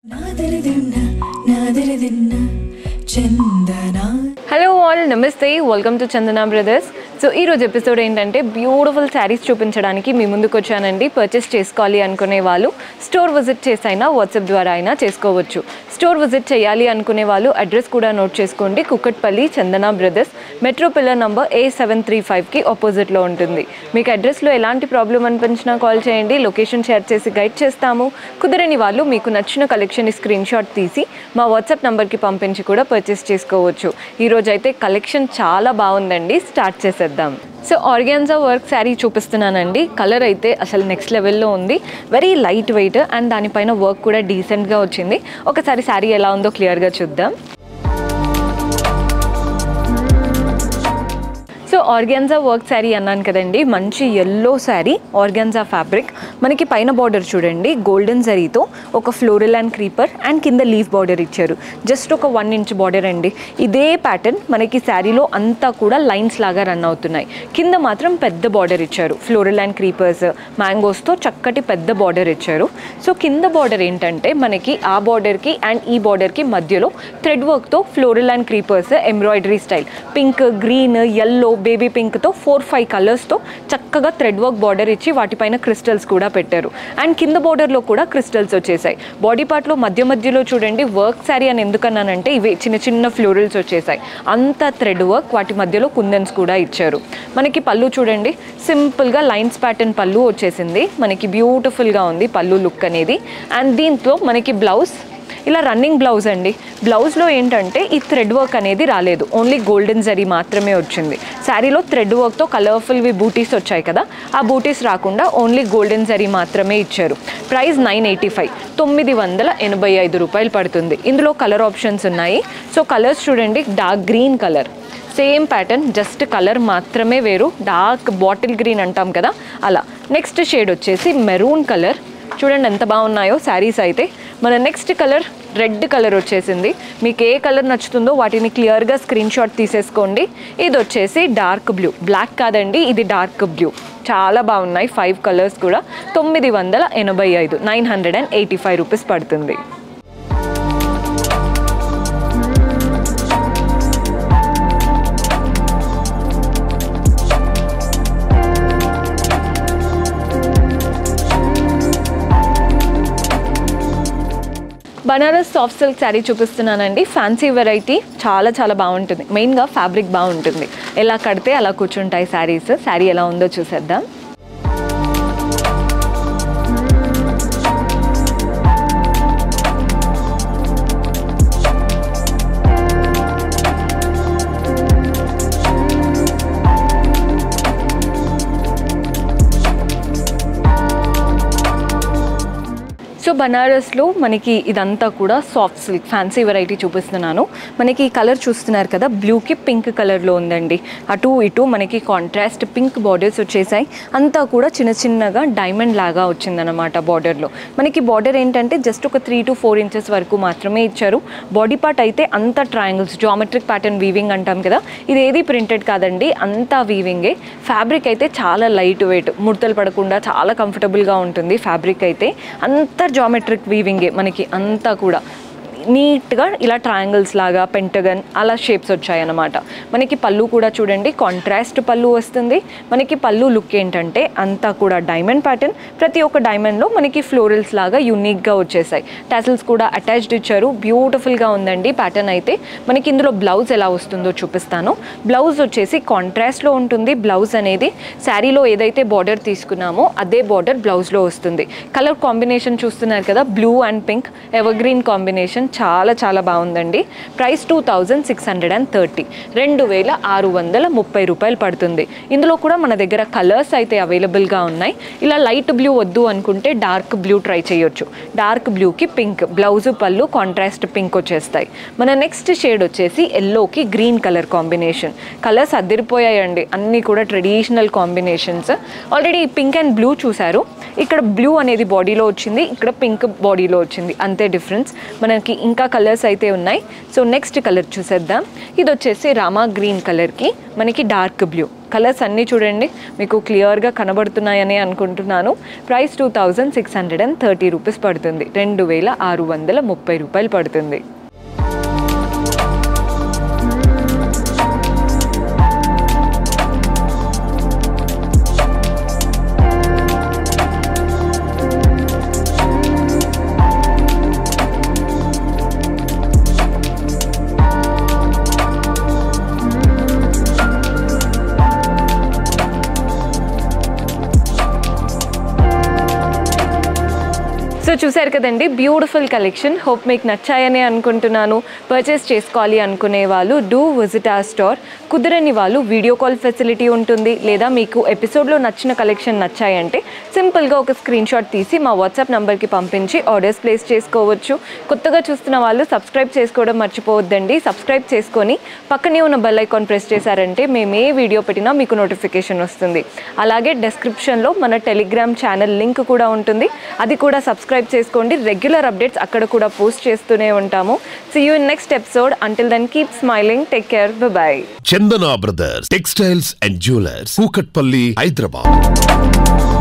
నాదరదిన్న నాదరదిన్న Chandana hello all నమస్తే welcome to Chandana brothers so ఈ రోజు ఎపిసోడ్ ఏంటంటే బ్యూటిఫుల్ శారీస్ చూపించడానికి మీ ముందుకు వచ్చానండి పర్చేస్ చేసుకోవాలి అనుకునే వాళ్ళు స్టోర్ విజిట్ చేసైనా వాట్సాప్ ద్వారా అయినా చేసుకోవచ్చు స్టోర్ విజిట్ చేయాలి అనుకునే వాళ్ళు అడ్రస్ కూడా నోట్ చేసుకోండి Kukatpally Chandana brothers metro pillar number A seven three ఫైవ్కి ఆపోజిట్లో ఉంటుంది మీకు అడ్రస్లో ఎలాంటి ప్రాబ్లం అనిపించినా కాల్ చేయండి లొకేషన్ షేర్ చేసి గైడ్ చేస్తాము కుదరని వాళ్ళు మీకు నచ్చిన కలెక్షన్ స్క్రీన్ షాట్ తీసి మా వాట్సాప్ నంబర్కి పంపించి కూడా పర్చేస్ చేసుకోవచ్చు ఈరోజు అయితే కలెక్షన్ చాలా బాగుందండి స్టార్ట్ చేసేద్దాం సో ఆర్గాన్జా వర్క్ శారీ చూపిస్తున్నానండి కలర్ అయితే అసలు నెక్స్ట్ లెవెల్లో ఉంది వెరీ లైట్ వెయిట్ అండ్ దానిపైన వర్క్ కూడా డీసెంట్గా వచ్చింది ఒకసారి శారీ ఎలా ఉందో క్లియర్గా చూద్దాం సో ఆర్గాన్జా వర్క్ శారీ అన్నాను కదండి మంచి ఎల్లో శారీ ఆర్గాన్జా ఫ్యాబ్రిక్ మనకి పైన బార్డర్ చూడండి గోల్డెన్ జరీతో ఒక ఫ్లోరల్ అండ్ క్రీపర్ అండ్ కింద లీఫ్ బార్డర్ ఇచ్చారు జస్ట్ ఒక వన్ ఇంచ్ బార్డర్ అండి ఇదే ప్యాటర్న్ మనకి శారీలో అంతా కూడా లైన్స్ లాగా రన్ అవుతున్నాయి కింద మాత్రం పెద్ద బార్డర్ ఇచ్చారు ఫ్లోరల్ అండ్ క్రీపర్స్ మ్యాంగోస్తో చక్కటి పెద్ద బార్డర్ ఇచ్చారు సో కింద బార్డర్ ఏంటంటే మనకి ఆ బార్డర్కి అండ్ ఈ బార్డర్కి మధ్యలో థ్రెడ్ వర్క్తో floral and creepers embroidery style pink green yellow baby పింక్తో ఫోర్ ఫైవ్ కలర్స్తో చక్కగా థ్రెడ్ వర్క్ బార్డర్ ఇచ్చి వాటిపైన క్రిస్టల్స్ కూడా పెట్టారు అండ్ కింద బార్డర్లో కూడా క్రిస్టల్స్ వచ్చేసాయి బాడీ పార్ట్లో మధ్య మధ్యలో చూడండి వర్క్ శారీ అని ఎందుకన్నానంటే ఇవి చిన్న చిన్న ఫ్లోరల్స్ వచ్చేసాయి అంత థ్రెడ్ వర్క్ వాటి మధ్యలో కుందన్స్ కూడా ఇచ్చారు మనకి పళ్ళు చూడండి సింపుల్గా లైన్స్ ప్యాటర్న్ పళ్ళు వచ్చేసింది మనకి బ్యూటిఫుల్గా ఉంది పళ్ళు లుక్ అనేది అండ్ దీంట్లో మనకి బ్లౌజ్ ఇలా రన్నింగ్ బ్లౌజ్ అండి బ్లౌజ్లో ఏంటంటే ఈ థ్రెడ్ వర్క్ అనేది రాలేదు ఓన్లీ గోల్డెన్ జరీ మాత్రమే వచ్చింది శారీలో థ్రెడ్ వర్క్తో కలర్ఫుల్వి బూటీస్ వచ్చాయి కదా ఆ బూటీస్ రాకుండా ఓన్లీ గోల్డెన్ జరీ మాత్రమే ఇచ్చారు ప్రైస్ నైన్ ఎయిటీ ఫైవ్ తొమ్మిది వందల ఎనభై ఐదు రూపాయలు పడుతుంది ఇందులో కలర్ ఆప్షన్స్ ఉన్నాయి సో కలర్స్ చూడండి dark green colour same pattern just colour మాత్రమే వేరు డార్క్ బాటిల్ గ్రీన్ అంటాం కదా అలా నెక్స్ట్ షేడ్ వచ్చేసి మెరూన్ కలర్ చూడండి ఎంత బాగున్నాయో శారీస్ అయితే మన నెక్స్ట్ కలర్ రెడ్ కలర్ వచ్చేసింది మీకు ఏ కలర్ నచ్చుతుందో వాటిని క్లియర్గా స్క్రీన్ షాట్ తీసేసుకోండి ఇది వచ్చేసి డార్క్ బ్లూ బ్లాక్ కాదండి ఇది డార్క్ బ్లూ చాలా బాగున్నాయి ఫైవ్ కలర్స్ కూడా తొమ్మిది వందల ఎనభై ఐదు nine hundred and eighty five rupees పడుతుంది బనారస్ సాఫ్ట్ సిల్క్ శారీ చూపిస్తున్నానండి ఫ్యాన్సీ వెరైటీ చాలా చాలా బాగుంటుంది మెయిన్గా ఫ్యాబ్రిక్ బాగుంటుంది ఎలా కడితే అలా కూర్చుంటాయి శారీస్ శారీ ఎలా ఉందో చూసేద్దాం సో బనారస్లో మనకి ఇదంతా కూడా సాఫ్ట్ సిల్క్ ఫ్యాన్సీ వెరైటీ చూపిస్తున్నాను మనకి ఈ కలర్ చూస్తున్నారు కదా బ్లూకి పింక్ కలర్లో ఉందండి అటు ఇటు మనకి కాంట్రాస్ట్ పింక్ బార్డర్స్ వచ్చేసాయి అంతా కూడా చిన్న చిన్నగా డైమండ్ లాగా వచ్చిందనమాట బార్డర్లో మనకి బార్డర్ ఏంటంటే జస్ట్ ఒక త్రీ టు ఫోర్ ఇంచెస్ వరకు మాత్రమే ఇచ్చారు బాడీ పార్ట్ అయితే అంతా ట్రయాంగిల్స్ జామెట్రిక్ ప్యాటర్న్ వీవింగ్ అంటాం కదా ఇది ఏది ప్రింటెడ్ కాదండి అంతా వీవింగే ఫ్యాబ్రిక్ అయితే చాలా లైట్ వెయిట్ ముడతలు పడకుండా చాలా కంఫర్టబుల్గా ఉంటుంది ఫ్యాబ్రిక్ అయితే అంత జామెట్రిక్ వీవింగే మనకి అంతా కూడా నీట్గా ఇలా ట్రయాంగిల్స్ లాగా పెంటగన్ అలా షేప్స్ వచ్చాయన్నమాట మనకి పళ్ళు కూడా చూడండి కాంట్రాస్ట్ పళ్ళు వస్తుంది మనకి పళ్ళు లుక్ ఏంటంటే అంతా కూడా డైమండ్ ప్యాటర్న్ ప్రతి ఒక్క డైమండ్లో మనకి ఫ్లోరల్స్ లాగా యూనిక్గా వచ్చేసాయి టాసిల్స్ కూడా అటాచ్డ్ ఇచ్చారు బ్యూటిఫుల్గా ఉందండి ప్యాటర్న్ అయితే మనకి ఇందులో బ్లౌజ్ ఎలా వస్తుందో చూపిస్తాను బ్లౌజ్ వచ్చేసి కాంట్రాస్ట్లో ఉంటుంది బ్లౌజ్ అనేది శారీలో ఏదైతే బార్డర్ తీసుకున్నామో అదే బార్డర్ బ్లౌజ్లో వస్తుంది కలర్ కాంబినేషన్ చూస్తున్నారు కదా blue and pink evergreen combination చాలా చాలా బాగుందండి price two thousand six hundred and thirty రెండు వేల ఆరు వందల ముప్పై రూపాయలు పడుతుంది ఇందులో కూడా మన దగ్గర కలర్స్ అయితే అవైలబుల్గా ఉన్నాయి ఇలా లైట్ బ్లూ వద్దు అనుకుంటే డార్క్ బ్లూ ట్రై చేయొచ్చు డార్క్ బ్లూకి పింక్ బ్లౌజ్ పళ్ళు కాంట్రాస్ట్ పింక్ వచ్చేస్తాయి మన నెక్స్ట్ షేడ్ వచ్చేసి ఎల్లోకి గ్రీన్ కలర్ కాంబినేషన్ కలర్స్ అదిరిపోయాయండి అన్నీ కూడా traditional combinations already pink and blue చూసారు ఇక్కడ బ్లూ అనేది బాడీలో వచ్చింది ఇక్కడ పింక్ బాడీలో వచ్చింది అంతే డిఫరెన్స్ మనకి ఇంకా కలర్స్ అయితే ఉన్నాయి సో నెక్స్ట్ కలర్ చూసేద్దాం ఇది వచ్చేసి రామా గ్రీన్ కలర్కి మనకి డార్క్ బ్లూ కలర్స్ అన్నీ చూడండి మీకు క్లియర్గా కనబడుతున్నాయని అనుకుంటున్నాను price two thousand six hundred and thirty rupees పడుతుంది రెండు వేల ఆరు వందల ముప్పై రూపాయలు పడుతుంది సో చూశారు కదండి బ్యూటిఫుల్ కలెక్షన్ హోప్ మీకు నచ్చాయని అనుకుంటున్నాను పర్చేస్ చేసుకోవాలి అనుకునే వాళ్ళు డూ విజిట్ ఆ స్టోర్ కుదరని వాళ్ళు వీడియో కాల్ ఫెసిలిటీ ఉంటుంది లేదా మీకు ఎపిసోడ్లో నచ్చిన కలెక్షన్ నచ్చాయంటే సింపుల్గా ఒక స్క్రీన్ షాట్ తీసి మా వాట్సాప్ నెంబర్కి పంపించి ఆర్డర్స్ ప్లేస్ చేసుకోవచ్చు కొత్తగా చూస్తున్న వాళ్ళు సబ్స్క్రైబ్ చేసుకోవడం మర్చిపోవద్దండి సబ్స్క్రైబ్ చేసుకొని పక్కనే ఉన్న బెల్ ఐకాన్ ప్రెస్ చేశారంటే మేము ఏ వీడియో పెట్టినా మీకు నోటిఫికేషన్ వస్తుంది అలాగే డెస్క్రిప్షన్లో మన టెలిగ్రామ్ ఛానల్ లింక్ కూడా ఉంటుంది అది కూడా సబ్స్క్రైబ్ చేసుకోండి రెగ్యులర్ అప్డేట్స్ అక్కడ కూడా పోస్ట్ చేస్తూనే ఉంటాము see you in next episode until then keep smiling take care bye Chandana brothers textiles and jewellers Kukatpally Hyderabad